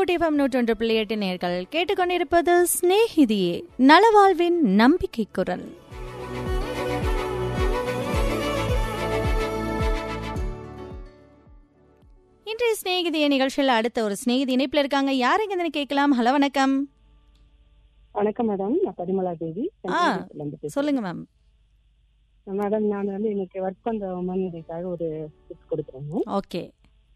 ஊட்டிஎஃப்எம் நூற்றொன்று புள்ளி எட்டு நேர்கள் கேட்டுக்கொண்டிருப்பது ஸ்நேகிதியே நலவாழ்வின் நம்பிக்கை குரல் இன்றைய ஸ்நேகிதிய நிகழ்ச்சியில் அடுத்த ஒரு ஸ்நேகிதி இணைப்பில் இருக்காங்க யாருங்க கேட்கலாம் ஹலோ வணக்கம் வணக்கம் மேடம் நான் பரிமலா தேவி ஆ, சென்னையில இருந்து பேசுறேன். சொல்லுங்க மேம் மேடம் நான் வந்து இன்னைக்கு ஒர்க் பண்ற உமன் இதுக்காக ஒரு டிப்ஸ் கொடுக்குறேன் ஓகே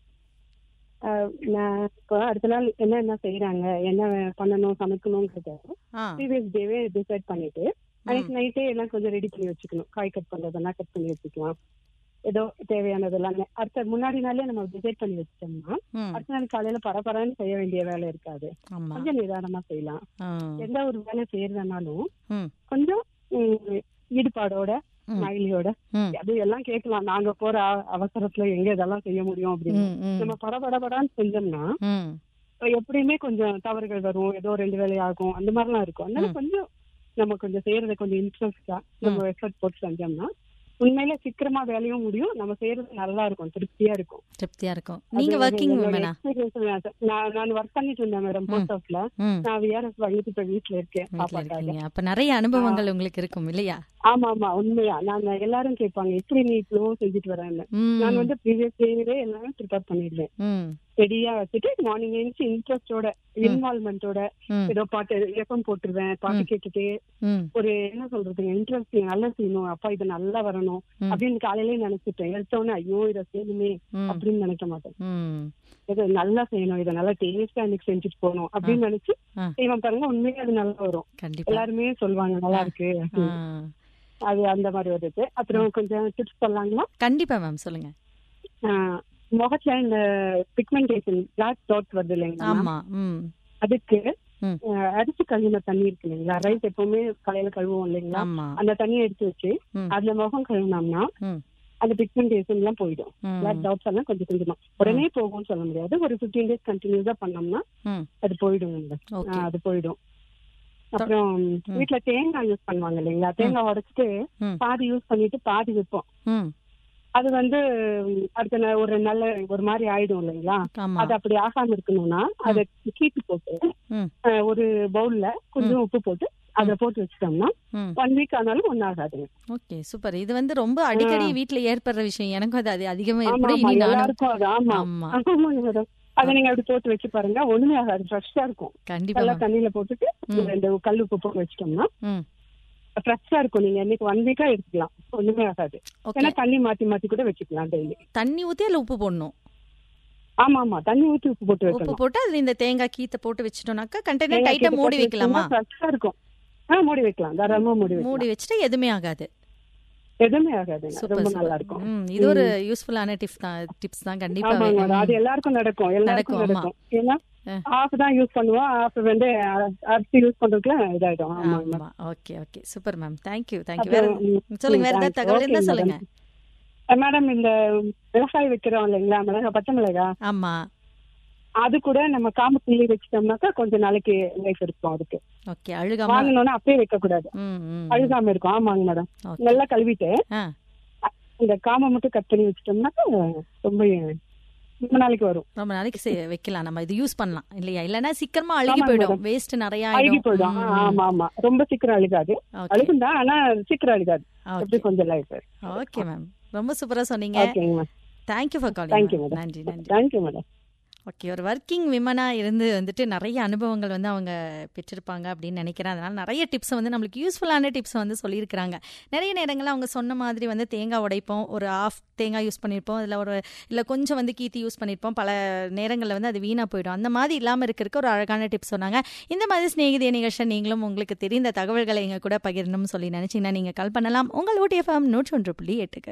ஆஹ் நான் இப்போ அடுத்த நாள் என்ன என்ன செய்யறாங்க என்ன பண்ணணும் சமைக்கணும்ன்றத ஆ ப்ரீவியஸ் டேவே டிசைட் பண்ணிட்டு அன்னைக்கு நைட்டே எல்லாம் கொஞ்சம் ரெடி பண்ணி வச்சுக்கணும் காய் கட் பண்றதெல்லாம் கட் பண்ணி வச்சுக்கலாம் ஏதோ தேவையானது எல்லாமே அடுத்த முன்னாடி நாளே நம்ம டிசைட் பண்ணி வச்சிட்டோம்னா ம் அடுத்த நாள் காலையில பரபரன்னு செய்ய வேண்டிய வேலை இருக்காது ஆமா கொஞ்சம் நிதானமா செய்யலாம் ஆ, எந்த ஒரு வேலை செய்யறதுனாலும் ம் கொஞ்சம் ம், ஈடுபாடோட ம். மகிழ்ச்சியோட ம் அது எல்லாம் கேட்கலாம் நாங்க போற அ- அவசரத்துல எங்க இதெல்லாம் செய்ய முடியும் அப்படின்னு ம் ம் நம்ம படபடபடான்னு செஞ்சோம்னா ம் எப்படியுமே கொஞ்சம் தவறுகள் வரும் ஏதோ ரெண்டு வேலை ஆகும் அந்த மாதிரிலாம் இருக்கும் அதனால கொஞ்சம் நம்ம கொஞ்சம் செய்யறத கொஞ்சம் இன்ட்ரெஸ்டா நம்ம எஃபர்ட் போட்டு செஞ்சோம்னா உண்மையில சீக்கிரமா வேலையும் முடியும் நம்ம செய்யறது நல்லா இருக்கும் திருப்தியா இருக்கும் திருப்தியா இருக்கும் நீங்க ஒர்க்கிங் உமனா எக்ஸ்பீரியன்ஸ் நான் நான் ஒர்க் பண்ணிட்டு இருந்தேன் மேடம் போஸ்ட் ஆஃப்ல ம் நான் விஆர்எஸ் வாங்கிட்டு இப்ப வீட்டுல இருக்கேன் வீட்ல பாப்பாக்காக இருக்கீங்க அப்ப நிறைய அனுபவங்கள் உங்களுக்கு இருக்கும் இல்லையா ஆமா ஆமா உண்மையா நான் எல்லாரும் கேட்பாங்க எப்படி நீ இவ்வளோ செஞ்சுட்டு வரேன்னு ம் நான் வந்து ப்ரீவியஸ் டேவே எல்லாமே ப்ரிப்பேர் பண்ணிடுவேன் ம் ரெடியா வச்சுட்டு மார்னிங் எழுந்துச்சு இன்ட்ரெஸ்டோட இன்வால்மெண்டோட ம் ஏதோ பாட்டு எஃப்எம் போட்டுருவேன் பாட்டு கேட்டுட்டு ம் ஒரு என்ன சொல்றதுங்க இன்ட்ரெஸ்ட் நல்லா செய்யணும் அப்பா இது நல்லா வரணும் ம். அப்படின்னு காலையிலே நினைச்சிட்டேன் எடுத்தோன்னே ஐயோ இதை செய்யணுமே ம் அப்படின்னு நினைக்க மாட்டேன் ம் இது நல்லா செய்யணும் இதை நல்லா டேஸ்டா எனக்கு செஞ்சுட்டு போகணும் அப்படின்னு நினைச்சு ஆ. செய்வேன் பாருங்க உண்மையா அது நல்லா வரும் கண்டிப்பா எல்லாருமே சொல்லுவாங்க நல்லா இருக்கு ஆ, அது அந்த மாதிரி வருது அப்புறம் கொஞ்சம் டிப்ஸ் சொல்லலாங்களா கண்டிப்பா மேம் சொல்லுங்க ஆஹ் முகத்துல இந்த பிக்மெண்டேஷன் பிளாக் டாட் வருது இல்லைங்களா ஆமா ம் அதுக்கு ம். ஆஹ் அரிசி கழுவின தண்ணி இருக்கு இல்லைங்களா ரைஸ் எப்பவுமே காலையில கழுவுவோம் இல்லைங்களா ஆமா அந்த தண்ணியை எடுத்து வச்சு ம். அதுல முகம் கழுவினோம்னா ம் அந்த பிக்மெண்டேஷன் எல்லாம் போயிடும் ம். பிளாக் டாட்ஸ் எல்லாம் கொஞ்சம் கொஞ்சமா உடனே போகும்னு சொல்ல முடியாது ஒரு பிப்டீன் டேஸ் கண்டினியூஸா பண்ணோம்னா ம் அது போயிடும் ஓகே அது போயிடும் அப்புறம் வீட்டுல தேங்காய் யூஸ் பண்ணுவாங்க இல்லைங்களா தேங்காய் உடைச்சிட்டு ம். பாதி யூஸ் பண்ணிட்டு பாதி வைப்போம் ம் அது வந்து உம், அடுத்த நா- ஒரு நல்ல ஒரு மாதிரி ஆயிடும் இல்லைங்களா ஆமா அது அப்படி ஆகாம இருக்கணும்னா அதை கீட்டு போட்டு ம் அஹ், ஒரு பவுல்ல கொஞ்சம் உப்பு போட்டு அதை போட்டு வச்சுட்டோம்னா ம் ஒன் வீக் ஆனாலும் ஒன்னும் ஆகாதுங்க ஓகே சூப்பர் இது வந்து ரொம்ப அடிக்கடி வீட்ல ஏற்படுற விஷயம் எனக்கும் அது அது அதிகமா ஆமா ஏற்படும் ஆமா இனி நானும் எல்லாருக்கும் அது ஆமா ஆமா ஆமாங்க மேடம் அதை நீங்க அப்படி போட்டு வச்சு பாருங்க ஒண்ணுமே ஆகாது ஃப்ரெஷ்ஷா இருக்கும் கண்டிப்பா நல்லா மேம் தண்ணியில போட்டுட்டு ரெண்டு கல் உப்பு போட்டு வச்சிட்டோம்னா ம் ஃப்ரெஷ்ஷா இருக்கும் நீங்க இன்னைக்கு ஒன் வீக்கா எடுத்துக்கலாம் ஒண்ணுமே ஆகாது ஓகே ஏன்னா தண்ணி மாத்தி மாத்தி கூட வச்சுக்கலாம் டெய்லி தண்ணி ஊத்தி அதுல உப்பு போடணும் ஆமா ஆமா தண்ணி ஊத்தி உப்பு போட்டு உப்பு வைக்கணும் போட்டு அதுல இந்த தேங்காய் கீத்தை போட்டு வச்சிட்டோம்னாக்கா கண்டெய்னர் தேங்காய் டைட்டா கீத்து மூடி போட்டு வைக்கலாமா வச்சோம்னா ஃப்ரெஷ்ஷா இருக்கும் ஆ மூடி வைக்கலாம் தாராளமா மூடி வைக்கலாம் மூடி வச்சுட்டு எதுவுமே ஆகாது எதுவுமே ஆகாது சூப்பர் ரொம்ப நல்லா சூப்பர் இருக்கும் ம் இது ஒரு யூஸ்ஃபுல்லான டிப்ஸ் தான் டிப்ஸ் தான் கண்டிப்பா ஆமாங்க மேடம் அது எல்லாருக்கும் நடக்கும் எல்லாருக்கும் நடக்கும், ஆமா. நடக்கும் ஏன்னா ஆ. ஆஃப் தான் யூஸ் பண்ணுவோம் ஆஃப் வந்து அ- அரிசி யூஸ் பண்றதுக்குள்ள இதாயிடும் ஆமாங்க ஆமா okay okay super ma'am thank you thank you வேற அப்புறம், ம், சொல்லுங்க வேற ம், ஏதாவது thanks. தகவல் இருந்தா Okay, சொல்லுங்க madam. அஹ் மேடம் இந்த விவசாயம் வைக்கிறோம் இல்லைங்களா மிளகா பச்சை மிளகா ஆமா அது கூட நம்ம காம்பு கிள்ளி வச்சிட்டோம்னாக்கா கொஞ்ச நாளைக்கு லைஃப் இருக்கும் அதுக்கு ஓகே அழுகாம வாங்கினோன்னா அப்படியே வைக்க கூடாது ம் ம் அழுகாம இருக்கும் ஆமாங்க மேடம் ஓகே நல்லா கழுவிட்டு ஆ இந்த காம்பை மட்டும் கட் பண்ணி வச்சிட்டோம்னாக்கா ரொம்ப ரொம்ப நாளைக்கு வரும் ரொம்ப நாளைக்கு செ- வைக்கலாம் நம்ம இது யூஸ் பண்ணலாம் இல்லையா இல்லனா சீக்கிரமா அழுகி ஆமாங்க போயிடும் madam. வேஸ்ட் நிறைய அழுகி ஆயிடும் போயிடும் ஆ, ஆமா ஆமா ரொம்ப சீக்கிரம் அழுகாது ஓகே அழுகும் தான் ஆனா சீக்கிரம் அழுகாது ஓகே எப்படி கொஞ்சம் லைஃப் ஓகே மேம் ரொம்ப சூப்பரா சொன்னீங்க ஓகேங்க ma'am thank you for Thank you, calling madam. நன்றி நன்றி தேங்க்யூ மேடம் ஓகே ஒரு ஒர்க்கிங் விமனா இருந்து வந்துட்டு நிறைய அனுபவங்கள் வந்து அவங்க பெற்றிருப்பாங்க அப்படின்னு நினைக்கிறேன் அதனால நிறைய டிப்ஸ் வந்து நம்மளுக்கு யூஸ்ஃபுல்லான டிப்ஸ் வந்து சொல்லியிருக்கிறாங்க நிறைய நேரங்களில் அவங்க சொன்ன மாதிரி வந்து தேங்காய் உடைப்போம் ஒரு ஆஃப் தேங்காய் யூஸ் பண்ணியிருப்போம் இதில் ஒரு இல்லை கொஞ்சம் வந்து கீத்தி யூஸ் பண்ணியிருப்போம் பல நேரங்களில் வந்து அது வீணாக போயிடும் அந்த மாதிரி இல்லாமல் இருக்கிறதுக்கு ஒரு அழகான டிப்ஸ் சொன்னாங்க இந்த மாதிரி ஸ்நேகிதிய நிகழ்ச்சி நீங்களும் உங்களுக்கு தெரிந்த தகவல்களை எங்க கூட பகிரணும்னு சொல்லி நினைச்சீங்கன்னா நீங்கள் கால் பண்ணலாம் உங்கள் ஓடிஎஃப்எம் நூற்றி ஒன்று புள்ளி எட்டுக்கு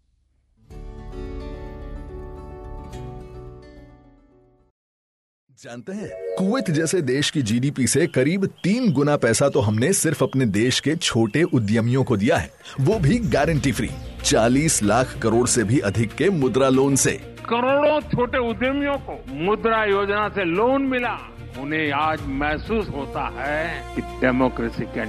जानते हैं कुवैत जैसे देश की जीडीपी से करीब तीन गुना पैसा तो हमने सिर्फ अपने देश के छोटे उद्यमियों को दिया है वो भी गारंटी फ्री 40 लाख करोड़ से भी अधिक के मुद्रा लोन से करोड़ों छोटे उद्यमियों को मुद्रा योजना से लोन मिला उन्हें आज महसूस होता है कि डेमोक्रेसी कैन